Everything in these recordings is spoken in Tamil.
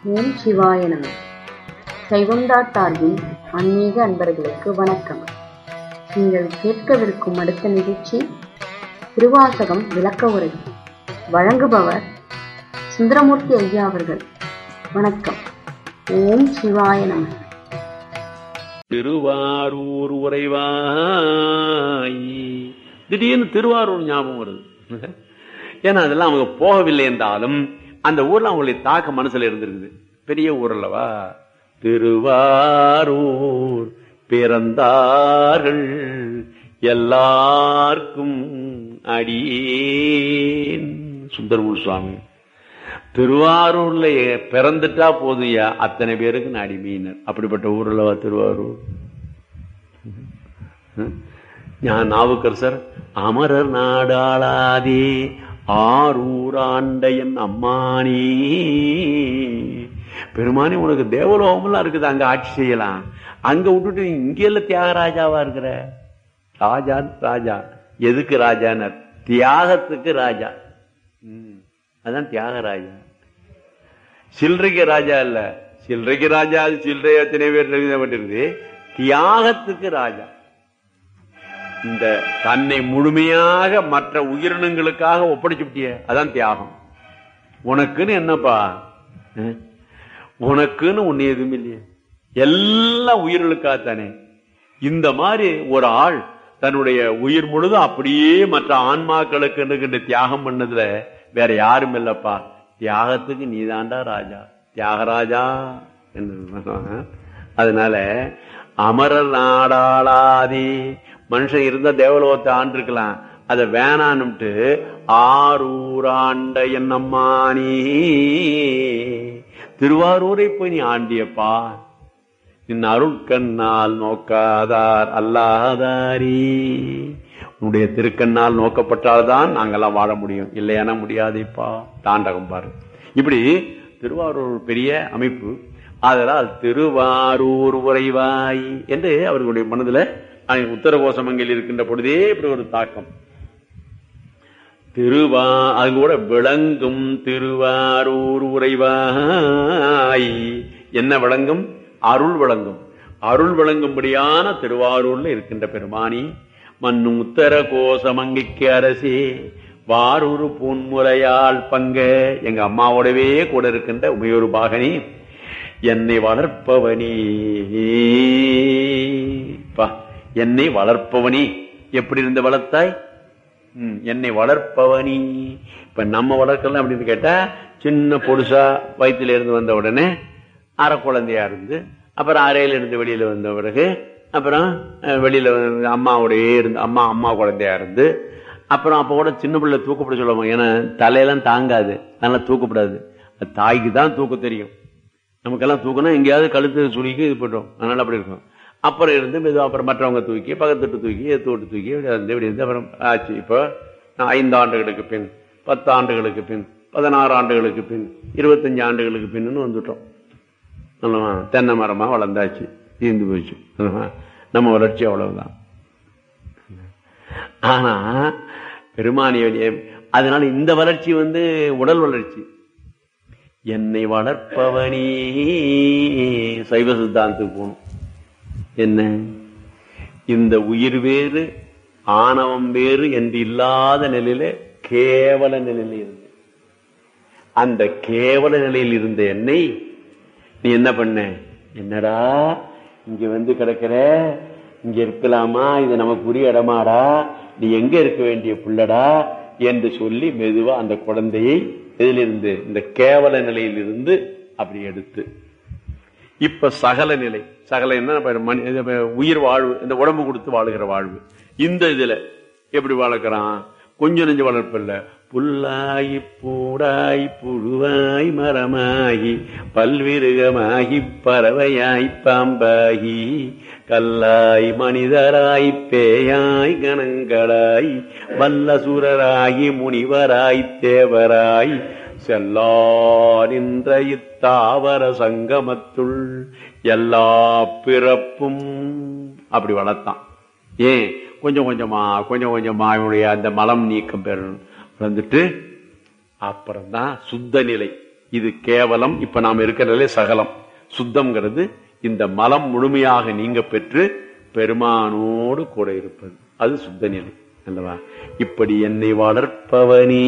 ஓம் சிவாய நம சைவம்டா சார்பில் ஆன்மீக அன்பர்களுக்கு வணக்கம் நீங்கள் கேட்கவிருக்கும் அடுத்த நிகழ்ச்சி திருவாசகம் விளக்க உரை வழங்குபவர் சுந்தரமூர்த்தி ஐயா அவர்கள் வணக்கம் ஓம் சிவாய நம திருவாரூர் உறைவாய் திடீர்னு திருவாரூர் ஞாபகம் வருது ஏன்னா அதெல்லாம் அவங்க போகவில்லை என்றாலும் அந்த ஊர்ல அவங்களுடைய தாக்க மனசுல இருந்திருக்குது பெரிய ஊர் அல்லவா திருவாரூர் பிறந்தார்கள் எல்லாருக்கும் அடியேன் சுந்தரமூர் சுவாமி திருவாரூர்ல பிறந்துட்டா போதுயா அத்தனை பேருக்கு நான் அடிமையினர் அப்படிப்பட்ட ஊர்லவா திருவாரூர் ஞான் நாவுக்கரசர் அமரர் நாடாளாதே ஆரூராண்டையன் அம்மானி பெருமானி உனக்கு தேவலோகம்லாம் இருக்குது அங்க ஆட்சி செய்யலாம் அங்க விட்டுட்டு இங்க எல்லாம் தியாகராஜாவா இருக்கிற ராஜா ராஜா எதுக்கு ராஜானர் தியாகத்துக்கு ராஜா ம், அதான் தியாகராஜா சில்லறைக்கு ராஜா இல்ல சில்லறைக்கு ராஜா அது சில்லறை எத்தனை பேர் எழுதப்பட்டிருக்கு தியாகத்துக்கு ராஜா இந்த தன்னை முழுமையாக மற்ற உயிரினங்களுக்காக ஒப்படைச்சுட்டிய அதான் தியாகம் உனக்குன்னு என்னப்பா அஹ்? உனக்குன்னு ஒண்ணு எதுவும் இல்லையே எல்லாம் உயிர்களுக்காகத்தானே இந்த மாதிரி ஒரு ஆள் தன்னுடைய உயிர் முழுதும் அப்படியே மற்ற ஆன்மாக்களுக்கு இருக்கின்ற தியாகம் பண்ணதுல வேற யாரும் இல்லப்பா தியாகத்துக்கு நீதாண்டா ராஜா தியாகராஜா என்று அதனால அமரர் நாடாளாதி மனுஷன் இருந்த தேவலோகத்தை ஆண்டிருக்கலாம் அதை வேணான்னுட்டு ஆரூராண்ட என்னம்மானி திருவாரூரை போய் நீ ஆண்டியப்பா நின் அருட்கண்ணால் நோக்காதார் அல்லாதாரி உன்னுடைய திருக்கண்ணால் நோக்கப்பட்டால்தான் நாங்கெல்லாம் வாழ முடியும் இல்லையானா முடியாதேப்பா தாண்டகம் பாரு இப்படி திருவாரூர் ஒரு பெரிய அமைப்பு அதனால் திருவாரூர் உறைவாய் என்று அவர்களுடைய மனதுல அஹ், உத்தரகோசமங்கில் இருக்கின்ற பொழுதே இப்படி ஒரு தாக்கம் திருவா அது கூட விளங்கும் திருவாரூர் உறைவாய் என்ன விளங்கும் அருள் விளங்கும் அருள் விளங்கும்படியான திருவாரூர்ல இருக்கின்ற பெருமானி மண்ணும் உத்தர கோசமங்கிக்கு அரசே வாரூர் பூன்முறையால் பங்க எங்க அம்மாவோடவே கூட இருக்கின்ற உமையொரு பாகனி என்னை வளர்ப்பவனி பா, என்னை வளர்ப்பவனி எப்படி இருந்து வளர்த்தாய் ம், என்னை வளர்ப்பவனி இப்ப நம்ம வளர்க்கலாம் அப்படின்னு கேட்டா சின்ன பொடுசா வயிற்றுல இருந்து வந்த உடனே அரை குழந்தையா இருந்து அப்புறம் அறையில இருந்து வெளியில வந்த பிறகு அப்புறம் அஹ், வெளியில வந்து அம்மாவோடயே இருந்து அம்மா அம்மா குழந்தையா இருந்து அப்புறம் அப்ப கூட சின்ன பிள்ளை தூக்கப்பட சொல்லுவாங்க ஏன்னா தலையெல்லாம் தாங்காது அதனால தூக்கப்படாது அது தாய்க்கு தான் தூக்க தெரியும் நமக்கெல்லாம் தூக்கணும் எங்கேயாவது கழுத்து சுருக்கி இது பண்ணுறோம் அதனால அப்படி இருக்கும் அப்புறம் இருந்து மெதுவா அப்புறம் மற்றவங்க தூக்கி பக்கத்துட்டு தூக்கி எத்து விட்டு தூக்கி இப்படி இருந்து இப்படி இருந்து அப்புறம் ஆச்சு இப்போ நான் ஐந்து ஆண்டுகளுக்கு பின் பத்து ஆண்டுகளுக்கு பின் பதினாறு ஆண்டுகளுக்கு பின் இருபத்தஞ்சு ஆண்டுகளுக்கு பின்னு வந்துட்டோம் நல்லவா தென்னை மரமா வளர்ந்தாச்சு தீர்ந்து போச்சு நல்லவா? நம்ம வளர்ச்சி அவ்வளவுதான் ஆனா பெருமானிய அதனால இந்த வளர்ச்சி வந்து உடல் வளர்ச்சி என்னை வளர்ப்பவனே சைவ சித்தாந்தத்துக்கு போகணும் என்ன இந்த உயிர் வேறு ஆணவம் வேறு என்று இல்லாத நிலையில கேவல நிலையில இருந்து அந்த கேவல நிலையில் இருந்த என்னை நீ என்ன பண்ண என்னடா இங்க வந்து கிடக்கிற இங்க இருக்கலாமா இது நமக்கு உரிய இடமாடா நீ எங்க இருக்க வேண்டிய புள்ளடா என்று சொல்லி மெதுவா அந்த குழந்தையை இதிலிருந்து இந்த கேவல நிலையிலிருந்து அப்படி எடுத்து இப்ப சகல நிலை சகல என்ன இப்ப மனி- இது இப்ப உயிர் வாழ்வு இந்த உடம்பு கொடுத்து வாழுகிற வாழ்வு இந்த இதுல எப்படி வளர்க்கறான் கொஞ்சம் நெஞ்சு வளர்ப்பு இல்ல புல்லாகி பூடாய் புழுவாய் மரமாகி பல்விருகமாகி பறவையாய் பாம்பாகி கல்லாய் மனிதராய் பேயாய் கணங்களாய் வல்லசுரராகி முனிவராய் தேவராய் செல்லா நின்ற இத்தாவர சங்கமத்துள் எல்லா பிறப்பும் அப்படி வளர்த்தான் ஏன் கொஞ்சம் கொஞ்சமா கொஞ்சம் கொஞ்சமா இவனுடைய அந்த மலம் நீக்கம் பெறணும் வந்துட்டு அப்புறம்தான் சுத்த நிலை இது கேவலம் இப்ப நாம இருக்கிறதுலே சகலம் சுத்தம்ங்கிறது இந்த மலம் முழுமையாக நீங்க பெற்று பெருமானோடு கூட இருப்பது அது சுத்த நிலை அல்லவா இப்படி என்னை வளர்ப்பவனே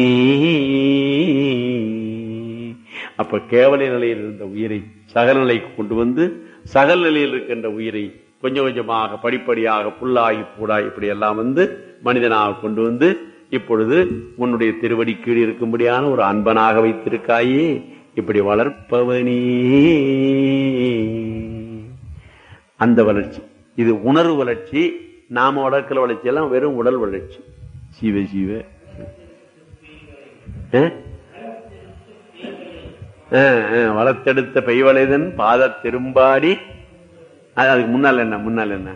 அப்ப கேவல நிலையில் இருந்த உயிரை சகல நிலைக்கு கொண்டு வந்து சகல நிலையில் இருக்கின்ற உயிரை கொஞ்சம் கொஞ்சமாக படிப்படியாக புல்லாகி பூடாய் இப்படி எல்லாம் வந்து மனிதனாக கொண்டு வந்து இப்பொழுது உன்னுடைய திருவடி கீழ் இருக்கும்படியான ஒரு அன்பனாக வைத்திருக்காயே இப்படி வளர்ப்பவனே அந்த வளர்ச்சி இது உணர்வு வளர்ச்சி நாம வளர்க்கிற வளர்ச்சி எல்லாம் வெறும் உடல் வளர்ச்சி சீவ சீவ அஹ்? அஹ், அஹ், வளர்த்தெடுத்த பெய்வளைதன் பாத திரும்பாடி அது அதுக்கு முன்னால் என்ன முன்னால் என்ன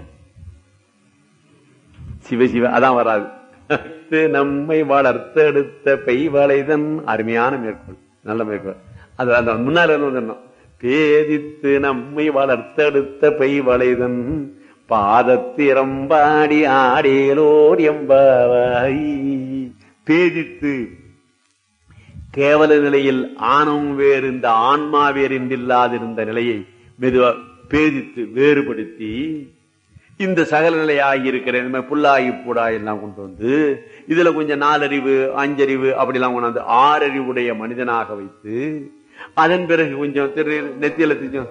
சிவ சிவ அதான் வராது இது நம்மை வளர்த்தெடுத்த பெய்வளைதன் அருமையான மேற்கோள் நல்ல மேற்கோள் அது அந்த முன்னால் என்ன வந்துடணும் பேதித்து நம்மை வளர்த்தெடுத்த பெய்வளைதன் பாதத்திரம்பாடி ஆடேலோர் எம்பாவாய் பேதித்து கேவல நிலையில் ஆணவம் வேறு இந்த ஆன்மா வேறு என்றில்லாதிருந்த நிலையை மெதுவா பேதித்து வேறுபடுத்தி இந்த சகல நிலை ஆகியிருக்கிற இந்த மாதிரி புல்லாகி பூடாய் எல்லாம் கொண்டு வந்து இதுல கொஞ்சம் நாலறிவு அஞ்சறிவு அப்படிலாம் கொண்டாந்து ஆறறிவுடைய மனிதனாக வைத்து அதன் பிறகு கொஞ்சம் திரு நெத்தியில கொஞ்சம்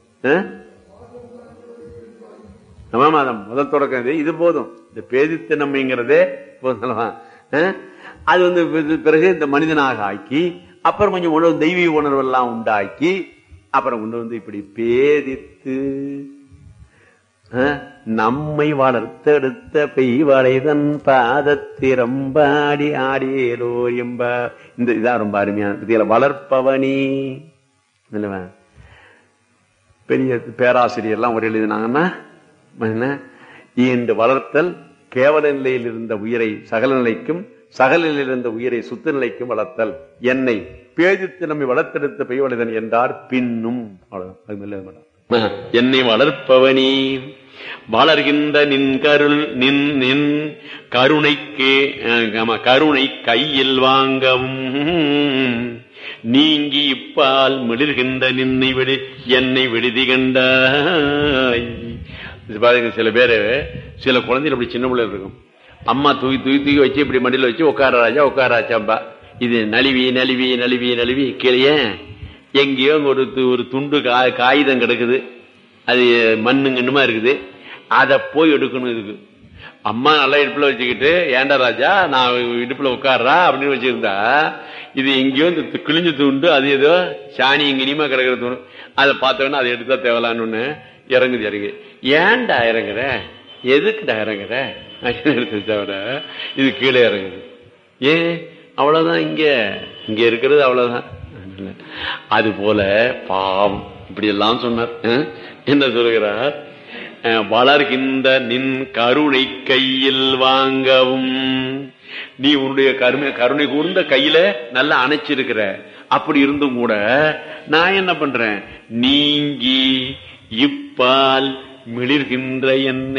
மாதம் முதல் தொடக்கம் இது இது போதும் இந்த பேதித்து நம்மைங்கிறதே போதும் அல்லவா? அஹ்? அது வந்து இது பிறகு இந்த மனிதனாக ஆக்கி அப்புறம் கொஞ்சம் உணர்வு தெய்வீக உணர்வு எல்லாம் உண்டாக்கி அப்புறம் கொண்டு வந்து இப்படி பேதித்து அஹ், நம்மை வளர்த்தெடுத்த பெய்வளைதன் பாதத்திரம்பாடி ஆடியேலோ எம்ப இந்த இதான் ரொம்ப அருமையான இதுல வளர்ப்பவனி இல்லவா? பெரிய பேராசிரியர்லாம் ஒரு எழுதினாங்கன்னா என்ன? இந்த வளர்த்தல் கேவல நிலையில் இருந்த உயிரை சகல நிலைக்கும் சகல நிலையில் இருந்த உயிரை சுத்த நிலைக்கும் வளர்த்தல் என்னை பேதித்து நம்மை வளர்த்தெடுத்த பெய்வளைதன் என்றார் பின்னும் அவ்வளவுதான். அது மேல எழுத மாட்டான். என்னை வளர்ப்பவனி வளர்கின்ற நின் கருள் நின் நின் கருணைக்கு அஹ், ஆமா, கருணை கையில் வாங்கவும் நீங்கி இப்பால் மிளிர்கின்ற நின்னை விடு என்னை விடுதி கண்டாய் இது பாருங்க சில பேரு சில குழந்தைகள் அப்படி சின்ன பிள்ளை இருக்கும் அம்மா தூக்கி தூக்கி தூக்கி வச்சு இப்படி மடியில வச்சு உட்கார ராஜா உட்கார ராஜாம்பா இது நழுவி நழுவி நழுவி நழுவி கீழே எங்கேயோ அங்க ஒரு து- ஒரு துண்டு கா- காகிதம் கிடக்குது அது மண்ணுங்கன்னுமா இருக்குது அதை போய் எடுக்கணும் இதுக்கு அம்மா நல்லா இடுப்புல வச்சுக்கிட்டு ஏண்டா ராஜா நான் இடுப்புல உட்கார்றா அப்படின்னு வச்சிருந்தா இது எங்கேயோ இந்த து- கிழிஞ்ச துண்டு அது ஏதோ சாணி இங்கினியமா கிடக்கிற துண்டு அதை பார்த்தோன்னா அதை எடுத்தா தேவலான்னு ஒண்ணு இறங்குது இறங்கு ஏன்டா இறங்குற எதுக்குடா இறங்குற அப்படின்னு எடுத்து தவிர இது கீழே இறங்குது ஏன் அவ்வளவுதான் இங்க இங்க இருக்கிறது அவ்வளவுதான் அது போல பாவம் இப்படி எல்லாம் சொன்னார் அஹ்? என்ன சொல்கிறார் அஹ், வளர்கின்ற நின் கருணை கையில் வாங்கவும் நீ உன்னுடைய கருணை கருணை கூர்ந்த கையில நல்லா அணைச்சிருக்கிற அப்படி இருந்தும் கூட நான் என்ன பண்றேன் நீங்கி இப்பால் மிளிர்கின்ற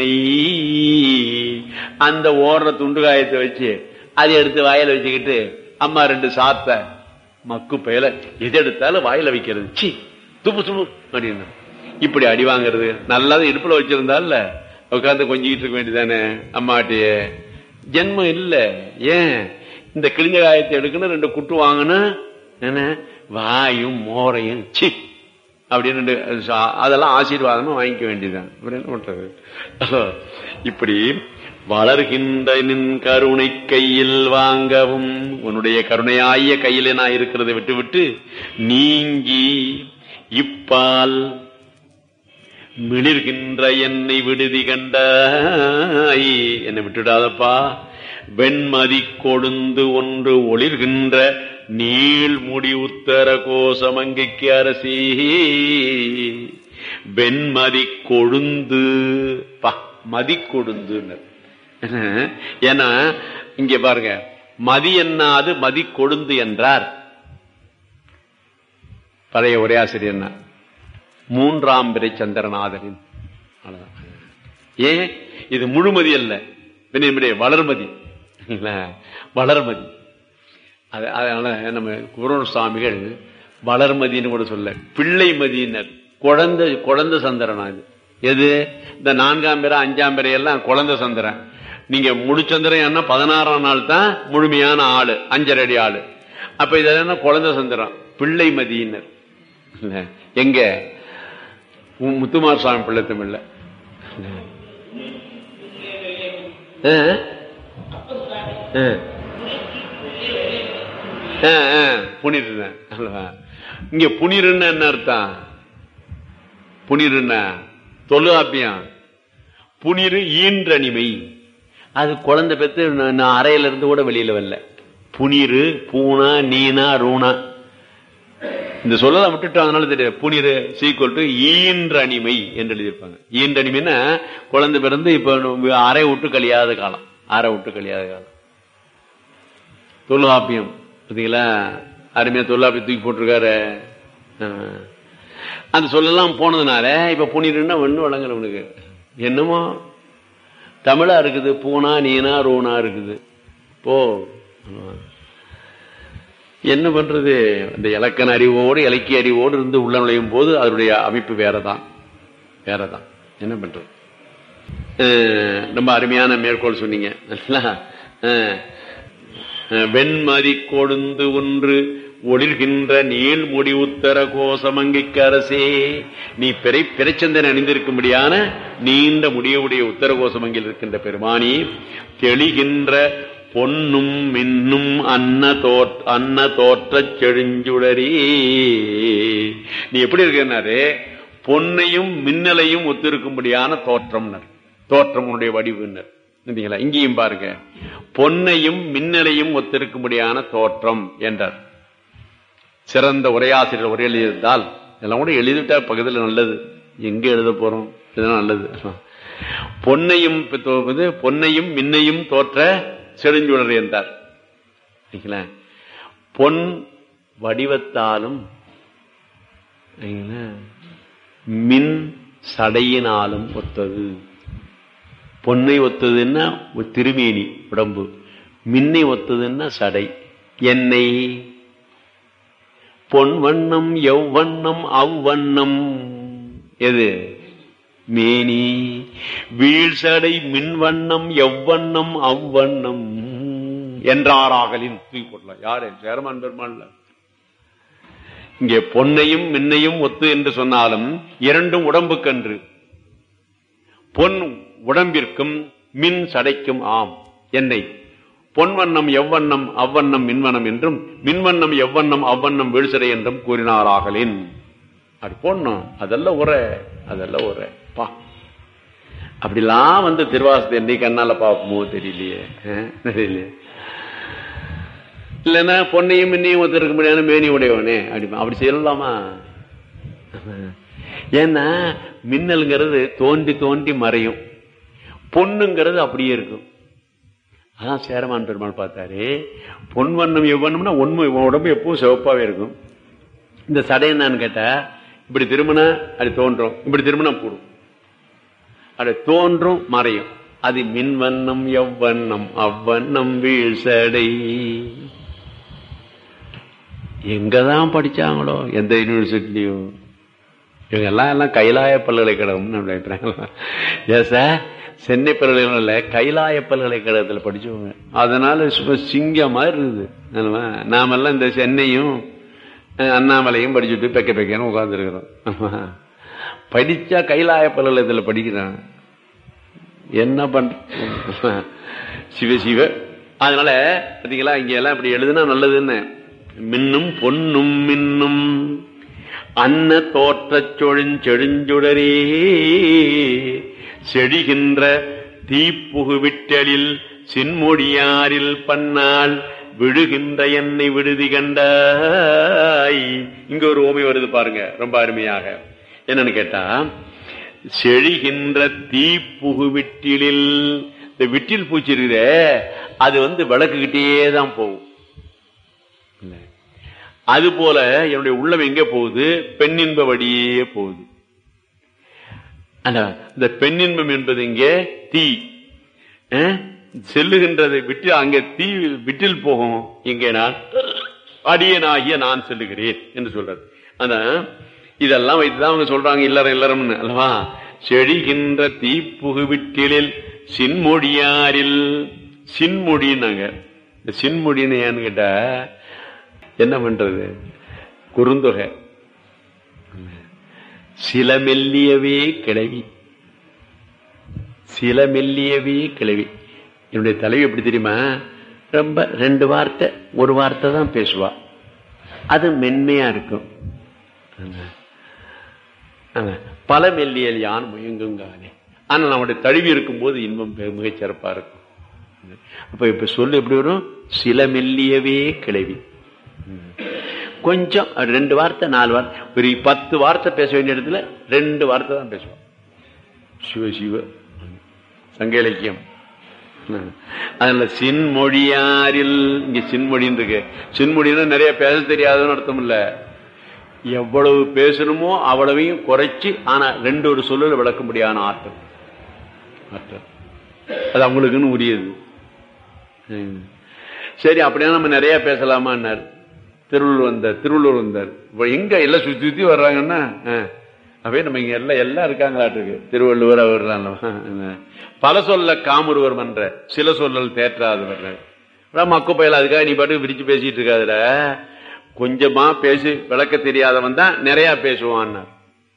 எண்ணெய் அந்த ஓடுற துண்டு காயத்தை வச்சு அதை எடுத்து வாயில வச்சுக்கிட்டு அம்மா ரெண்டு சாத்த மக்கு பயல எது எடுத்தாலும் வாயில வைக்கிறது சி துப்பு துப்பு அப்படின்னு இப்படி அடி வாங்குறது நல்லாத இடுப்புல வச்சிருந்தால உட்காந்து கொஞ்சிக்கிட்டு இருக்க வேண்டியதானே அம்மாட்டிய ஜென்மம் இல்ல ஏன் இந்த கிழிஞ்ச காயத்தை எடுக்கணும் ரெண்டு குட்டு வாங்கணும் என்ன வாயும் மோரையும் சி அப்படின்னு ரெண்டு சா- அதெல்லாம் ஆசீர்வாதமா வாங்கிக்க வேண்டியதுதான் அப்புறம் என்ன பண்றது இப்படி வளர்கின்ற நின் கருணை கையில் வாங்கவும் உன்னுடைய கருணையாய கையில நான் இருக்கிறதை விட்டு விட்டு நீங்கி இப்பால் மிளிர்கின்ற என்னை விடுதி கண்டாய் என்னை விட்டுடாதப்பா வெண்மதி கொழுந்து ஒன்று ஒளிர்கின்ற நீள் முடி உத்தர கோசமங்கைக்கு அரசி வெண்மதி கொழுந்து பா மதி கொழுந்து ஏன்னா இங்க பாருங்க மதி என்னாது மதி கொழுந்து என்றார் பழைய உரையாசிரியர் மூன்றாம் பிறை சந்திரநாதனின் அவ்வளவுதான். ஏன் இது முழுமதி அல்ல பின்ன வளர்மதி இல்ல, வளர்மதி அது- அதனால நம்ம குருவர் சுவாமிகள் வளர்மதின்னு கூட சொல்ல பிள்ளை மதியினர் குழந்தை குழந்தை சந்திரனா இது எது இந்த நான்காம் பிறை அஞ்சாம் பிறை எல்லாம் குழந்தை சந்திரன் நீங்க முழுச்சந்திரன் என்ன பதினாறாம் நாள் தான் முழுமையான ஆளு அஞ்சரை அடி ஆளு அப்ப இது என்ன குழந்தை சந்திரன் பிள்ளை மதியினர் இல்ல, எங்க உம் முத்துமார் சுவாமி பிள்ளை தமிழ்ல ஆ? ஆ. ஆ, ஆ, புனிருன்னு அல்லவா? இங்க புனிருன்னு என்ன அர்த்தம் புனிருன்னா தொழுகாப்பியம் புனிரு ஈன்றனிமை அது குழந்தை பெற்று நான் நான் அறையில இருந்து கூட வெளியில வரல புனிரு பூனா நீனா ரூணா இந்த சொல்லலாம் விட்டுட்டு அதனால தெரியாது புனிரு சீக்குவல் டு ஈன்றனிமை என்று எழுதியிருப்பாங்க ஈன்றனிமைன்னா குழந்தை பிறந்து இப்ப அறை விட்டு கழியாத காலம் அறை விட்டு கழியாத காலம் தொல்காப்பியம் பார்த்தீங்களா அருமையா தொல்காப்பியம் தூக்கி போட்டிருக்காரு ஆ. அந்த சொல்லலாம் போனதுனால இப்ப புனிருன்னா ஒண்ணு வழங்குறவனுக்கு என்னமோ தமிழா இருக்குது பூனா நீனா ரூனா இருக்குது போ என்ன பண்றது இந்த இலக்கண அறிவோடு இலக்கிய அறிவோடு இருந்து உள்ள நுழையும் போது அதனுடைய அமைப்பு வேறதான் வேறதான் என்ன பண்றது அஹ், ரொம்ப அருமையான மேற்கோள் சொன்னீங்க நல்லா? அஹ், அஹ், வெண்மதி கொழுந்து ஒன்று ஒளிர்கின்ற நீள் முடி உத்தர கோசமங்கிக்கு அரசே நீ பிறை பிறைச்சந்தன் அணிந்திருக்கும்படியான நீண்ட முடியவுடைய உத்தர கோசமங்கில் இருக்கின்ற பெருமானி தெளிகின்ற பொன்னும் மின்னும் அன்ன தோற் அன்ன தோற்றச் செழுஞ்சுடரி நீ எப்படி இருக்கனாரு பொன்னையும் மின்னலையும் ஒத்திருக்கும்படியான தோற்றம்னர் தோற்றம் உன்னுடைய வடிவுனர் இல்லைங்களா இங்கேயும் பாருங்க பொன்னையும் மின்னலையும் ஒத்திருக்கும்படியான தோற்றம் என்றார் சிறந்த உரையாசிரியர் உரை எழுதியிருந்தால் இதெல்லாம் கூட எழுதிட்டா பக்கத்தில் நல்லது எங்க எழுத போறோம் இதெல்லாம் நல்லது பொன்னையும் பித்தோ- இது பொன்னையும் மின்னையும் தோற்ற செழுஞ்சுடர் என்றார் சரிங்களா? பொன் வடிவத்தாலும் சரிங்களா? மின் சடையினாலும் ஒத்தது பொன்னை ஒத்ததுன்னா ஒரு திருமேனி உடம்பு மின்னை ஒத்ததுன்னா சடை எண்ணெய் பொன் வண்ணம் எவ்வண்ணம் அவ்வண்ணம் எது மேனி வீழ்சடை மின்வண்ணம் எவ்வண்ணம் அவ்வண்ணம் என்றாராகலின் தூக்கி போடலாம் யாரு சேரமான் பெருமாள்ல இங்கே பொன்னையும் மின்னையும் ஒத்து என்று சொன்னாலும் இரண்டும் உடம்புக்கன்று பொன் உடம்பிற்கும் மின் சடைக்கும் ஆம் என்னை பொன்வண்ணம் எவ்வண்ணம் அவ்வண்ணம் மின்வண்ணம் என்றும் மின்வண்ணம் எவ்வண்ணம் அவ்வண்ணம் வீழ்சடை என்றும் கூறினாராகலின் அப்படி போடணும் அதெல்லாம் உரை அதெல்லாம் உரை பா அப்படிலாம் வந்து திருவாசத்தை என்னை கண்ணால பார்ப்போமோ தெரியலையே அஹ், தெரியலையே இல்லைன்னா பொன்னையும் மின்னையும் ஒருத்தருக்கு முடியாத மேனி உடையவனே அப்படி அப்படி செய்யலாமா ஏன்னா மின்னல்ங்கிறது தோண்டி தோண்டி மறையும் பொண்ணுங்கிறது அப்படியே இருக்கும் அதான் சேரமான் பெருமாள் பார்த்தாரு பொன் வண்ணம் எவ்வண்ணம்னா உண்மை உடம்பு எப்பவும் சிவப்பாவே இருக்கும் இந்த சடை என்னன்னு கேட்டா இப்படி திரும்பினா அது தோன்றும் இப்படி திரும்பினா போடும் அது தோன்றும் மறையும் அது மின்வண்ணம் எவ்வண்ணம் அவ்வண்ணம் வீழ்சடை எங்கதான் படிச்சாங்களோ எந்த யூனிவர்சிட்டிலையும் இவங்க எல்லாம் எல்லாம் கைலாய பல்கலைக்கழகம்னு நினைக்கிறாங்க ஏன் சார் சென்னை பல்கலைக்கழகம்ல கைலாய பல்கலைக்கழகத்தில் படிச்சவங்க அதனால சும்மா சிங்கம் மாதிரி இருக்குது என்னவா? நாமெல்லாம் இந்த சென்னையும் அஹ், அண்ணாமலையும் படிச்சுட்டு பெக்க பெக்கன்னு உட்காந்துருக்கிறோம் படிச்சா கைலாய பல்கலைக்கழகத்தில் படிக்கிறான் என்ன பண்ற சிவ சிவ அதனால பாத்தீங்களா இங்க எல்லாம் இப்படி எழுதுனா நல்லதுன்னு மின்னும் பொன்னும் மின்னும் அன்ன தோற்றச் சொழுஞ்செழுஞ்சுடரே செடிகின்ற தீப்புகுவிட்டலில் சின்மொழியாரில் பன்னாள் விழுகின்ற என்னை விடுதி கண்டாய் இங்க ஒரு ஓமை வருது பாருங்க ரொம்ப அருமையாக என்னன்னு கேட்டா செழிகின்ற தீப்புகுவிட்டிலில் இந்த விட்டில் பூச்சி இருக்குதே அது வந்து விளக்குக்கிட்டே தான் போகும் இல்ல. அது போல என்னுடைய உள்ளம் எங்க போகுது பெண்ணின்ப வழியே போகுது ஆனா, இந்த பெண்ணின்பம் என்பது இங்கே தீ அஹ், செல்லுகின்றது விட்டு அங்க தீ விட்டில் போகும் இங்கே நான் அடியனாகிய நான் சொல்லுகிறேன் என்று சொல்றார் அந்த இதெல்லாம் வைத்துதான் அவங்க சொல்றாங்க இல்லறம் இல்லறம்னு அல்லவா செழிகின்ற தீப்புகு விட்டிலில் சின்மொழியாரில் சின்மொழின்னாங்க இந்த சின்மொழின்னு ஏன்னு கேட்டா என்ன பண்றது குறுந்தொகை சில மெல்லியவே கிளவி சில மெல்லியவே கிளவி என்னுடைய தலைவி எப்படி தெரியுமா ரொம்ப ரெண்டு வார்த்தை ஒரு வார்த்தை தான் பேசுவா அது மென்மையா இருக்கும் ஆமா. பல மெல்லியல் யான் முயங்குங்கானே ஆனா நம்முடைய தழுவி இருக்கும்போது இன்பம் பெ- மிகச் சிறப்பா இருக்கும் அப்ப இப்ப சொல்லு எப்படி வரும் சில மெல்லியவே கிளவி கொஞ்சம் அது ரெண்டு வார்த்தை நாலு வார்த்தை ஒரு பத்து வார்த்தை பேச வேண்டிய இடத்துல ரெண்டு வார்த்தை தான் பேசுவோம் சிவ சிவ சங்க இலக்கியம் அதுல சின்மொழியாரில் இங்க சின்மொழின்னு இருக்கு சின்மொழின்னா நிறைய பேச தெரியாதுன்னு அர்த்தம் இல்ல எவ்வளவு பேசணுமோ அவ்வளவையும் குறைச்சு ஆனா ரெண்டு ஒரு சொல்லுல விளக்க முடியாத ஆற்றல் ஆற்றல் அது அவங்களுக்குன்னு உரியது ம். சரி அப்படியே நம்ம நிறைய பேசலாமான்னார் திருவள்ளூர் வந்தார் திருவள்ளூர் வந்தார் இப்ப எங்க எல்லாம் சுத்தி சுத்தி வர்றாங்கன்னா ஆ, அப்படியே நம்ம இங்க எல்லாம் எல்லாம் இருக்காங்களாட்டு திருவள்ளுவர் அவர் பல சொல்ல காமுருவர் மன்ற சில சொல்லல் தேற்றாதவர் மக்கு பயல அதுக்காக நீ பாட்டு விரிச்சு பேசிட்டு இருக்காதுல கொஞ்சமா பேசி விளக்க தெரியாதவன் தான் நிறைய பேசுவான்னார்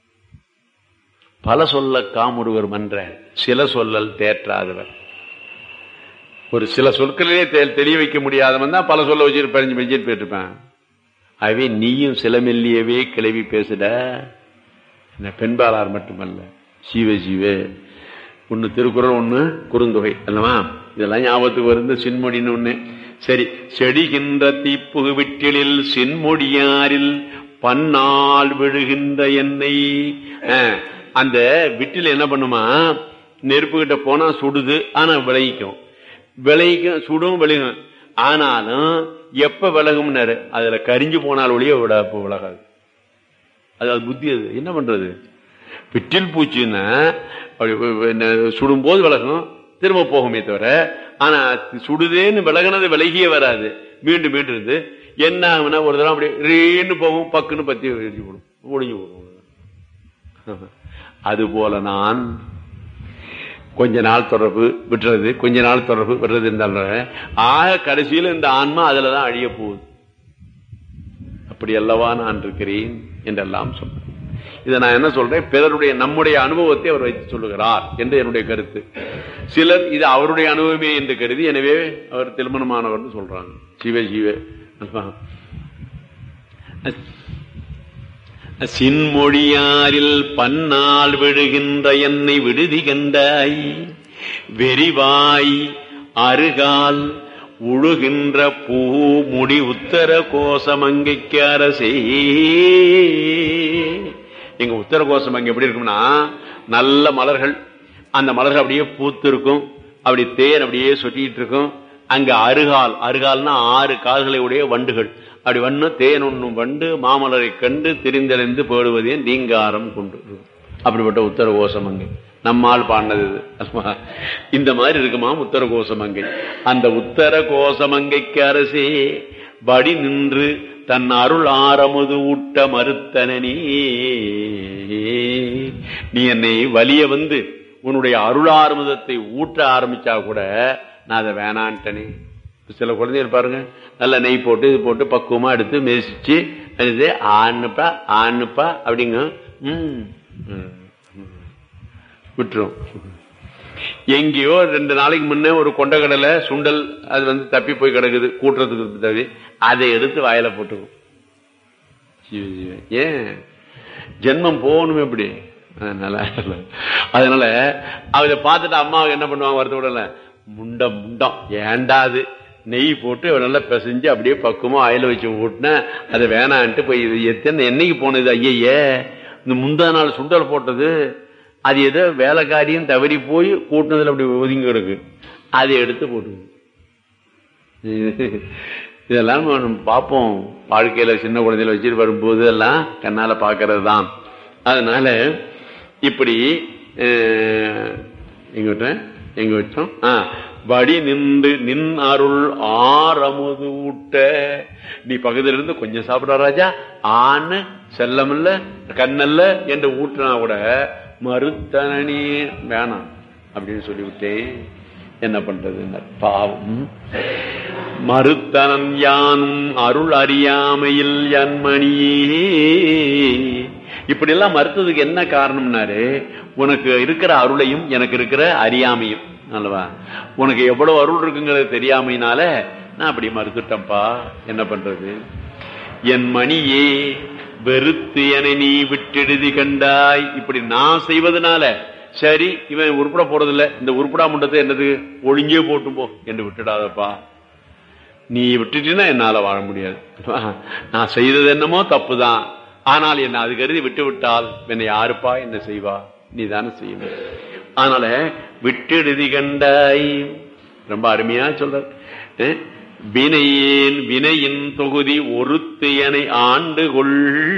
பல சொல்ல காமுருவர் மன்ற சில சொல்லல் தேற்றாதவர் ஒரு சில சொற்களிலே தெ- தெளிய வைக்க முடியாதவன் தான் பல சொல்ல வச்சுட்டு பறிஞ்சு பெஞ்சிட்டு போயிட்டுருப்பேன் ஆகவே நீயும் சிலமெல்லியவே கிளவி பேசுட என்ன பெண்பாளார் மட்டுமல்ல சீவ சீவ ஒன்னு திருக்குறள் ஒண்ணு குறுந்தொகை அல்லவா இதெல்லாம் ஞாபகத்துக்கு வருது சின்மொழின்னு ஒண்ணு சரி செடிகின்ற தீப்புகு விட்டிலில் சின்மொழியாரில் பன்னால் விழுகின்ற எண்ணெய் அஹ், அந்த விட்டில் என்ன பண்ணுமா நெருப்பு கிட்ட போனா சுடுது ஆனா விளைவிக்கும் விளைவிக்கும் சுடும் விளையும் ஆனாலும் எப்ப விலகும்னாரு அதுல கரிஞ்சு போனால் ஒழிய விட விலகாது அது அது புத்தி அது என்ன பண்றது பிட்டில் பூச்சின்னா அப்படி வ- வ- என்ன சுடும்போது விலகும் திரும்ப போகுமே தவிர ஆனா சுடுதேன்னு விலகுனது விலகியே வராது மீண்டும் மீண்டும் இருந்து என்ன ஆகும்னா ஒரு தடவை அப்படி ரீன்னு போகும் பக்குன்னு பத்தி எரிஞ்சு போடும் ஒடிஞ்சு போடும் அது போல நான் கொஞ்ச நாள் தொடர்பு விட்டுறது கொஞ்ச நாள் தொடர்பு விடுறது இருந்தாலும் ஆக கடைசியில் இந்த ஆன்மா அதுலதான் அழிய போகுது அப்படி அல்லவா நான் இருக்கிறேன் என்றெல்லாம் சொன்னார் இதை நான் என்ன சொல்றேன் பிறருடைய நம்முடைய அனுபவத்தை அவர் வைத்து சொல்லுகிறார் என்று என்னுடைய கருத்து சிலர் இது அவருடைய அனுபவமே என்று கருதி எனவே அவர் திருமணமானவர்னு சொல்றாங்க சிவ சிவ சின்மொழியாரில் பன்னால் விழுகின்ற என்னை விடுதி கண்டாய் வெறிவாய் அருகால் உழுகின்ற பூ முடி உத்தர கோசமங்கைக்கு அரசே எங்க உத்தர கோசம் அங்க எப்படி இருக்கும்னா நல்ல மலர்கள் அந்த மலர்கள் அப்படியே பூத்து இருக்கும் அப்படி தேன் அப்படியே சொட்டிட்டு இருக்கும் அங்க அருகால் அருகால்னா ஆறு கால்களை உடைய வண்டுகள் அப்படி வண்ணு தேன் உண்ணும் வண்டு மாமலரை கண்டு திரிந்தடைந்து போடுவதே நீங்காரம் கொண்டு அப்படிப்பட்ட உத்தர கோசமங்கை நம்மால் பாடினது இது. அல்லவா? இந்த மாதிரி இருக்குமா உத்தர கோசமங்கை அந்த உத்தர கோசமங்கைக்கு அரசே வடி நின்று தன் அருள் ஆரமுது ஊட்ட மறுத்தனனே நீ என்னை வலிய வந்து உன்னுடைய அருளாரமுதத்தை ஊட்ட ஆரம்பிச்சா கூட நான் அதை வேணான்ட்டனே சில குழந்தைகள் பாருங்க நல்ல நெய் போட்டு இது போட்டு பக்குவமா எடுத்து மெதிச்சு இது ஆண்ணுப்பா ஆண்ணுப்பா அப்படிங்க ம், ம், ம். விட்டுரும் எங்கேயோ ரெண்டு நாளைக்கு முன்னே ஒரு கொண்டக்கடலை சுண்டல் அது வந்து தப்பி போய் கிடக்குது கூட்டுறதுக்கு தவி அதை எடுத்து வாயில போட்டுக்கும் சிவ சிவ. ஏன் ஜென்மம் போகணும் எப்படி அதனால அதனால அதை பார்த்துட்டு அம்மாவுக்கு என்ன பண்ணுவாங்க வருத்தப்படல முண்டம் முண்டம் ஏண்டாது நெய் போட்டு நல்லா பிசைஞ்சு அப்படியே பக்குவமா ஆயில வச்சு ஊட்டினா அது வேணான்ட்டு போய் இது எத்தனை என்னைக்கு போனது ஐயையே இந்த முந்தா நாள் சுண்டல் போட்டது அது ஏதோ வேலைக்காரியும் தவறி போய் கூட்டினதுல அப்படி ஒதுங்கி கிடக்கு அதை எடுத்து போட்டு இதெல்லாம் நம்ம பார்ப்போம் வாழ்க்கையில சின்ன குழந்தையில வச்சுட்டு வரும்போது எல்லாம் கண்ணால பாக்குறது தான் அதனால இப்படி அஹ், எங்க விட்டேன் எங்க வச்சோம் ஆ, வடி நின்று நின் அருள் ஆரமுது ஊட்ட நீ பகுதியில இருந்து கொஞ்சம் சாப்பிட ராஜா ஆண் செல்லமில்ல கண்ணல்ல என்று ஊட்டினா கூட மறுத்தனே வேணாம் அப்படின்னு சொல்லிவிட்டேன் என்ன பண்றது பாவம் மறுத்தனன் யானும் அருள் அறியாமையில் என்மணியே இப்படி எல்லாம் மறுத்ததுக்கு என்ன காரணம்னாரு உனக்கு இருக்கிற அருளையும் எனக்கு இருக்கிற அறியாமையும் அல்லவா உனக்கு எவ்வளவு அருள் இருக்குங்கிறது தெரியாமையினால நான் அப்படி மறுத்துட்டேன்ப்பா என்ன பண்றது என் மணியே வெறுத்து என நீ விட்டெழுதி கண்டாய் இப்படி நான் செய்வதனால சரி இவன் உருப்பட போறதில்ல இந்த உருப்படா முண்டத்தை என்னது ஒளிஞ்சே போட்டும் போ என்று விட்டுடாதப்பா நீ விட்டுட்டீன்னா என்னால வாழ முடியாது நான் செய்தது என்னமோ தப்புதான் ஆனால் என்ன அது கருதி விட்டு விட்டால் என்னை யாருப்பா என்ன செய்வா நீ தானே செய்யணும் அதனால விட்டெழுதி கண்டாய் ரொம்ப அருமையா சொல்ற வினையேன் வினையின் தொகுதி ஒருத்தியனை ஆண்டு கொள்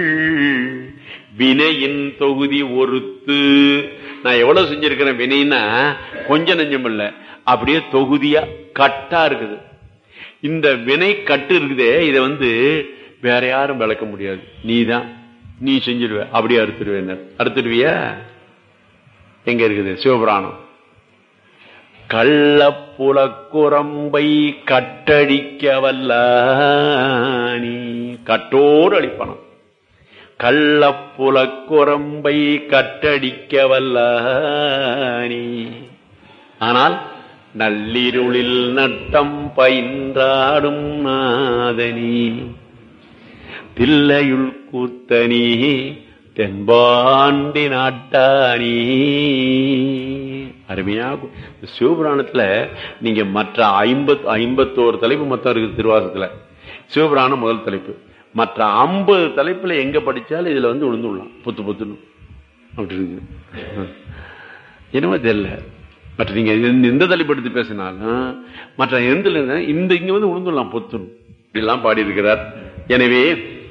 வினையின் தொகுதி ஒருத்து நான் எவ்வளவு செஞ்சிருக்கிறேன் வினைன்னா கொஞ்சம் நெஞ்சம் இல்ல அப்படியே தொகுதியா கட்டா இருக்குது இந்த வினை கட்டு இருக்குதே இதை வந்து வேற யாரும் விளக்க முடியாது நீ தான் நீ செஞ்சிருவ அப்படியே அறுத்துடுவேன் அறுத்துடுவியா எங்க இருக்குது சிவபுராணம் கள்ளப்புலக்குரம்பை கட்டடிக்க வல்ல நீ கட்டோடு அழிப்பனம் கள்ளப்புலக்குரம்பை கட்டடிக்க வல்ல நீ ஆனால் நள்ளிருளில் நட்டம் பயின்றாடும் நாதனி தில்லையுள் கூத்தனி தென்பாண்டி நாட்டானி அருமையா சிவபுராணத்துல நீங்க மற்ற ஐம்பத் ஐம்பத்தோரு தலைப்பு மொத்தம் இருக்கு திருவாசத்துல சிவபுராணம் முதல் தலைப்பு மற்ற ஐம்பது தலைப்புல எங்க படிச்சாலும் இதுல வந்து விழுந்துடலாம் புத்து புத்துன்னு அப்படி இருக்கு என்னவோ தெரியல மற்ற நீங்க எந்த தலைப்பு எடுத்து பேசினாலும் மற்ற எந்த இந்த இங்க வந்து விழுந்துடலாம் பொத்துணும் இப்படிலாம் பாடி இருக்கிறார் எனவே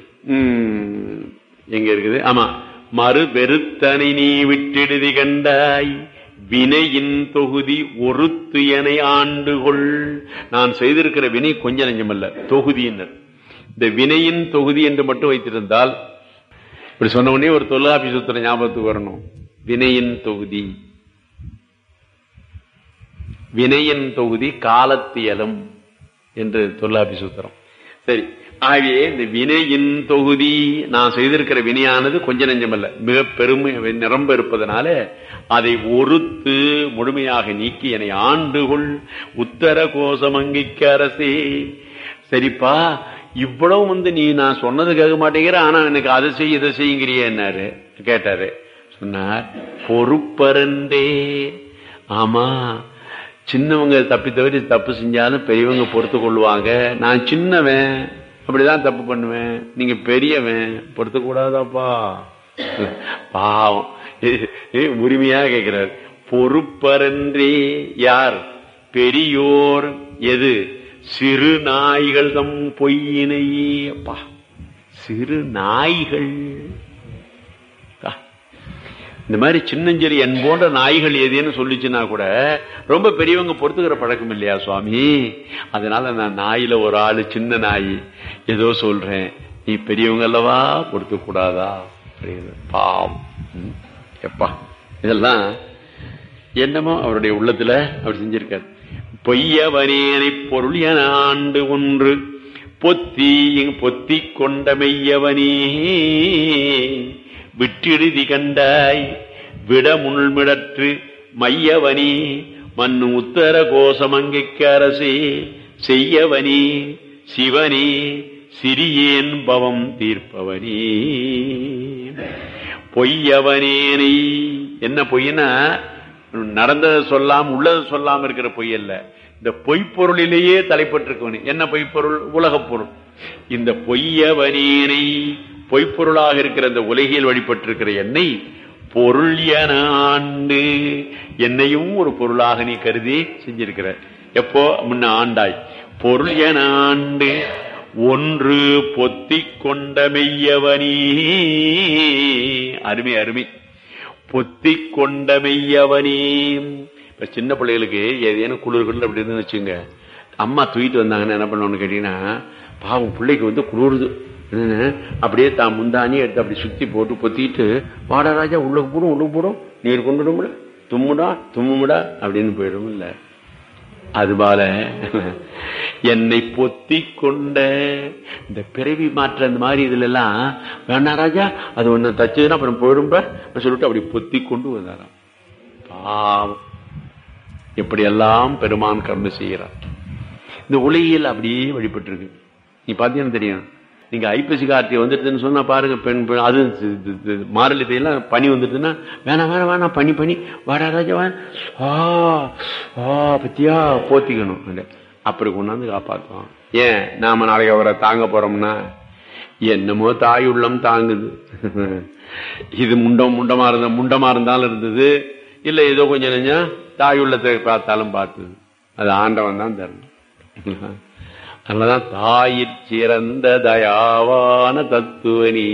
எங்க இருக்குது ஆமா மறு வெறுத்தனை நீ விட்டெடுதி கண்டாய் வினையின் தொகுதி ஒருத்து என ஆண்டுகொள் நான் செய்திருக்கிற வினை கொஞ்ச நெஞ்சமல்ல தொகுதியினர் இந்த வினையின் தொகுதி என்று மட்டும் வைத்திருந்தால் இப்படி சொன்ன உடனே ஒரு தொல்லாபி சூத்திர ஞாபகத்துக்கு வரணும் வினையின் தொகுதி வினையின் தொகுதி காலத்தியலும் என்று தொல்லாபி சூத்திரம் சரி ஆகவே இந்த வினையின் தொகுதி நான் செய்திருக்கிற வினையானது கொஞ்ச நெஞ்சமல்ல மிக பெருமை நிரம்ப இருப்பதனால அதை ஒருத்து முழுமையாக நீக்கி என்னை ஆண்டுகொள் உத்தர கோசமங்கிக்கு அரசே சரிப்பா இவ்வளவு வந்து நீ நான் சொன்னது கேட்க மாட்டேங்கிற ஆனா எனக்கு அதை செய்ய இதை செய்யுங்கிறியன்னாரு கேட்டாரு சொன்னார் பொறுப்பருந்தே ஆமா சின்னவங்க தப்பி தவிர தப்பு செஞ்சாலும் பெரியவங்க பொறுத்து கொள்வாங்க நான் சின்னவன் அப்படிதான் தப்பு பண்ணுவேன் நீங்க பெரியவன் பொறுத்த கூடாதாப்பா பாவம் உரிமையா கேட்கிறார் பொறுப்பரன்றே யார் பெரியோர் எது சிறு நாய்கள் தம் பொய்யினையே அப்பா சிறு நாய்கள் இந்த மாதிரி சின்னஞ்செறி என் போன்ற நாய்கள் எதுன்னு சொல்லிச்சுன்னா கூட ரொம்ப பெரியவங்க பொறுத்துக்கிற பழக்கம் இல்லையா சுவாமி அதனால நான் நாயில ஒரு ஆளு சின்ன நாய் ஏதோ சொல்றேன் நீ பெரியவங்க அல்லவா பொறுத்து கூடாதா பாவம் எப்பா இதெல்லாம் என்னமோ அவருடைய உள்ளத்துல அவர் செஞ்சிருக்காரு பொய்யவனேனை பொருள் என ஆண்டு ஒன்று பொத்தி பொத்தி கொண்ட மெய்யவனே விட்டிடுதி கண்டாய் விட முள்மிடற்று மையவனி மண்ணு உத்தர கோசமங்கைக்கு அரசே செய்யவனி சிவனி சிறியேன் பவம் தீர்ப்பவனே பொய்யவனேனை என்ன பொய்னா நடந்ததை சொல்லாம உள்ளதை சொல்லாம இருக்கிற பொய் அல்ல இந்த பொய்ப்பொருளிலேயே தலைப்பட்டிருக்கவனே என்ன பொய்ப்பொருள் உலகப் பொருள் இந்த பொய்யவனேனை பொய்ப்பொருளாக இருக்கிற இந்த உலகில் வழிபட்டிருக்கிற என்னை பொருள் என ஆண்டு என்னையும் ஒரு பொருளாக நீ கருதி செஞ்சிருக்கிற எப்போ முன்ன ஆண்டாய் பொருள் என ஆண்டு ஒன்று பொத்தி கொண்ட மெய்யவனி அருமை அருமை பொத்தி கொண்ட மெய்யவனே இப்ப சின்ன பிள்ளைகளுக்கு ஏதேனும் குளிர் குளிர் அப்படி இருந்து வச்சுங்க அம்மா தூக்கிட்டு வந்தாங்கன்னு என்ன பண்ணணும்னு கேட்டீங்கன்னா பாவம் பிள்ளைக்கு வந்து குளிருது என்னன்னு, அப்படியே தான் முந்தானி எடுத்து அப்படி சுத்தி போட்டு பொத்திட்டு வாடா ராஜா உள்ளுக்கு போடும் உள்ளுக்கு போடும் நீர் கொண்டுடும்ல தும்முடா தும்முடா அப்படின்னு போயிடும் இல்ல அதுபோல என்னை பொத்தி கொண்ட இந்த பிறவி மாற்ற அந்த மாதிரி இதுல எல்லாம் வேணா ராஜா அது ஒண்ணு தச்சதுன்னா அப்புறம் போயிடும்ப சொல்லிட்டு அப்படி பொத்தி கொண்டு வந்தாராம் பாவம் எப்படியெல்லாம் பெருமான் கருணை செய்கிறார் இந்த உலகியல் அப்படியே வழிபட்டு இருக்கு நீ பாத்தீங்கன்னா தெரியும் நீங்க ஐப்பசி கார்த்திகை வந்துடுதுன்னு சொன்னா பாருங்க பெண் பெண் அது இது- இது- இது மாரளி தேதியெல்லாம் பனி வந்துடுதுன்னா வேணாம் வேணாம் வேணாம் பனி பனி வாடா ராஜா வா ஆ ஆ பத்தியா போத்திக்கணும் அது. அப்படி கொண்டாந்து காப்பாத்துவோம் ஏன் நாம நாளைக்கு அவரை தாங்க போறோம்னா என்னமோ தாய் உள்ளம் தாங்குது இது முண்டம் முண்டமா இருந்த முண்டமா இருந்தாலும் இருந்தது இல்ல ஏதோ கொஞ்சம் நெஞ்சம் தாய் உள்ளத்தை பார்த்தாலும் பார்த்தது அது ஆண்டவன் தான் தரணும் அதனாலதான் தாயிற் சிறந்த தயாவான தத்துவனி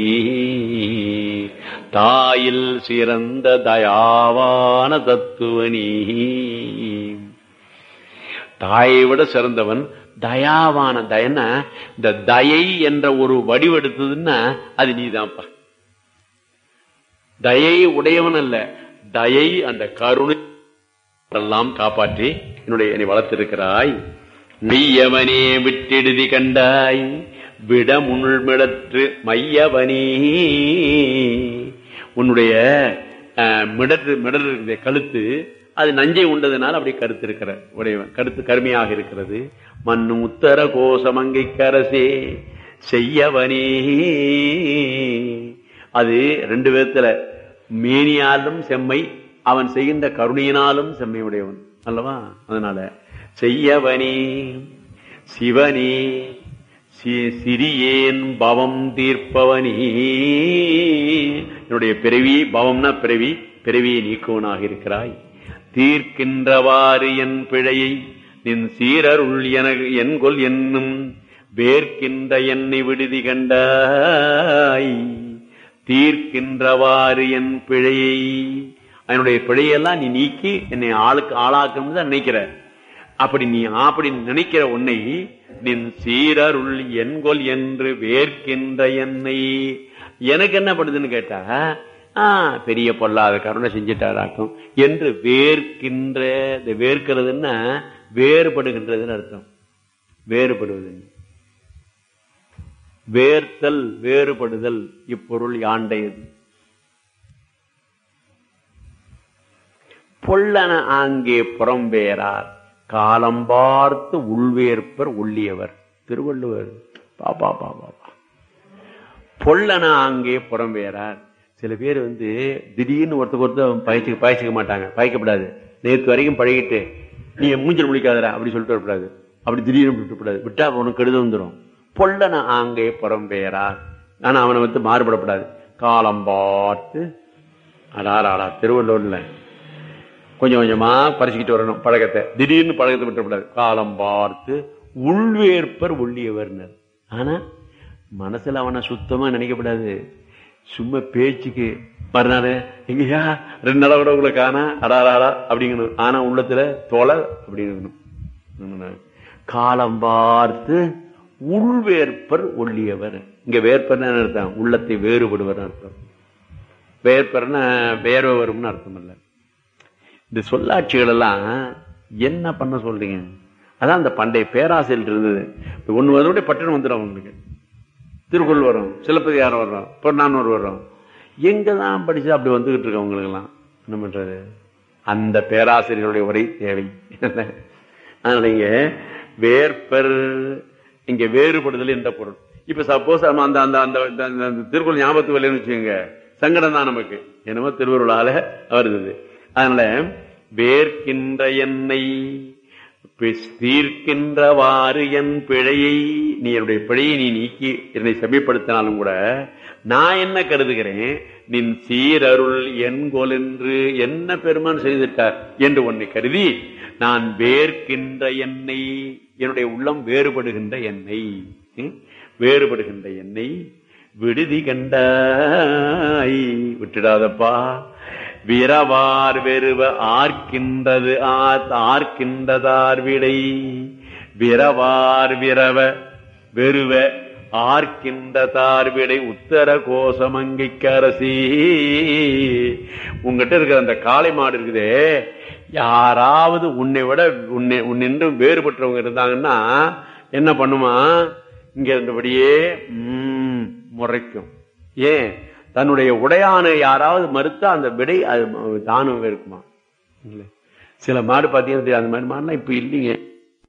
தாயில் சிறந்த தயாவான தத்துவனி தாயை விட சிறந்தவன் தயாவான தயன இந்த தயை என்ற ஒரு வடிவெடுத்ததுன்னா அது நீதான்ப்பா தயை உடையவன் அல்ல தயை அந்த கருணை எல்லாம் காப்பாற்றி என்னுடைய என்னை வளர்த்திருக்கிறாய் மெய்யவனே விட்டெடுதி கண்டாய் விட முள்மிடற்று மையவனே உன்னுடைய அஹ், மிடற்று மிடர் இருக்கிற கழுத்து அது நஞ்சை உண்டதுனால அப்படி கருத்து இருக்கிற உடையவன் கருத்து கருமையாக இருக்கிறது மண்ணு உத்தர கோசமங்கை கரசே செய்யவனே அது ரெண்டு விதத்துல மேனியாலும் செம்மை அவன் செய்கின்ற கருணையினாலும் செம்மை உடையவன் அல்லவா அதனால செய்யவனே சிவனே சி- சிறியேன் பவம் தீர்ப்பவனே என்னுடைய பிறவி பவம்னா பிறவி பிறவியை நீக்குவனாக இருக்கிறாய் தீர்க்கின்றவாறு என் பிழையை நின் சீரருள் என என்கொல் என்னும் வேர்க்கின்ற என்னை விடுதி கண்டாய் தீர்க்கின்றவாறு என் பிழையை என்னுடைய பிழையெல்லாம் நீ நீக்கி என்னை ஆளுக்கு ஆளாக்கணும் தான் நினைக்கிற அப்படி நீ அப்படி நினைக்கிற உன்னை நின் சீரருள் என்கொல் என்று வேர்க்கின்ற என்னை எனக்கு என்ன பண்ணுதுன்னு கேட்டா ஆ பெரிய பொல்லாத கருணை செஞ்சிட்டாராக்கும் என்று வேர்க்கின்ற இந்த வேர்க்கிறதுன்னா வேறுபடுகின்றதுன்னு அர்த்தம் வேறுபடுவது வேர்த்தல் வேறுபடுதல் இப்பொருள் யாண்டையது பொல்லன ஆங்கே புறம்பேரார் காலம் பார்த்து உள்வேற்பர் உள்ளியவர் திருவள்ளுவர் பாப்பா பாப்பா பொல்லன ஆங்கே புறம்பேரார் சில பேர் வந்து திடீர்னு ஒருத்தருக்கு ஒருத்தர் பயிற்சிக்க பயிற்சிக்க மாட்டாங்க பயிக்கப்படாது நேற்று வரைக்கும் பழகிட்டு நீ என் மூஞ்சல் முடிக்காதடா அப்படி சொல்லிட்டு வரக்கூடாது அப்படி திடீர்னு விட்டுப்படாது விட்டா உனக்கு கெடுதல் வந்துடும் பொல்லன ஆங்கே புறம்பேரார் ஆனா அவனை வந்து மாறுபடப்படாது காலம் பார்த்து அடாரா அடா திருவள்ளூர்ல கொஞ்சம் கொஞ்சமா பறிச்சுக்கிட்டு வரணும் பழக்கத்தை திடீர்னு பழக்கத்தை விட்டுறக்கூடாது காலம் பார்த்து உள்வேற்பர் உள்ளியவர்னர் ஆனா மனசுல அவனை சுத்தமா நினைக்கப்படாது சும்மா பேச்சுக்கு மறுநாள் எங்கயா ரெண்டு நாளா கூட உங்களை காணா அடாராடா அப்படிங்கணும் ஆனா உள்ளத்துல தொலை அப்படிங்கணும் காலம் பார்த்து உள்வேற்பர் ஒள்ளியவர் இங்க வேற்பர்னா என்ன அர்த்தம் உள்ளத்தை வேறுபடுவர் அர்த்தம் வேற்பர்னா வேர்வை வரும்னு அர்த்தம் இல்லை இந்த சொல்லாட்சிகள் எல்லாம் என்ன பண்ண சொல்றீங்க அதான் அந்த பண்டைய பேராசையில் இருந்தது ஒண்ணு வருடைய பட்டணம் வந்துடும் அவங்களுக்கு திருக்குறள் வரும் சிலப்பதிகாரம் வரும் பொன்னானூர் வரும் எங்க தான் படிச்சு அப்படி வந்துகிட்டு இருக்கு அவங்களுக்கு எல்லாம் என்ன பண்றது அந்த பேராசிரியர்களுடைய உரை தேவை அதனால இங்க வேற்பர் இங்க வேறுபடுதல் என்ற பொருள் இப்ப சப்போஸ் அந்த அந்த அந்த அந்த அந்த- அந்த திருக்குறள் ஞாபகத்து வரலன்னு வச்சுக்கோங்க சங்கடம் தான் நமக்கு என்னமோ திருவருளால வருது அதனால வேர்க்கின்ற என்னை தீர்க்கின்றவாறு என் பிழையை நீ என்னுடைய பிழையை நீ நீக்கி என்னை செம்மைப்படுத்தினாலும் கூட நான் என்ன கருதுகிறேன் நின் சீரருள் என்கொல் என்று என்ன பெருமான் செய்துட்டார் என்று உன்னை கருதி நான் வேர்க்கின்ற என்னை என்னுடைய உள்ளம் வேறுபடுகின்ற என்னை ம்? வேறுபடுகின்ற என்னை விடுதி கண்டாய் விட்டுடாதப்பா விரவார் வெறுவ ஆர்க்கின்றது ஆத் ஆர்க்கின்றதார் விடை விரவார் விரவ வெறுவ ஆர்க்கின்றதார் விடை உத்தர கோசமங்கிக்கரசி உங்ககிட்ட இருக்கிற அந்த காளை மாடு இருக்குதே யாராவது உன்னை விட உன்னை உன்னின்றும் வேறுபட்டவங்க இருந்தாங்கன்னா என்ன பண்ணுமா இங்க இருந்தபடியே ம், முறைக்கும் ஏன் தன்னுடைய உடையானை யாராவது மறுத்தா அந்த விடை அது தானும் இருக்குமா இல்ல சில மாடு பாத்தீங்கன்னா தெரியும், அந்த மாதிரி மாடுலாம் இப்ப இல்லைங்க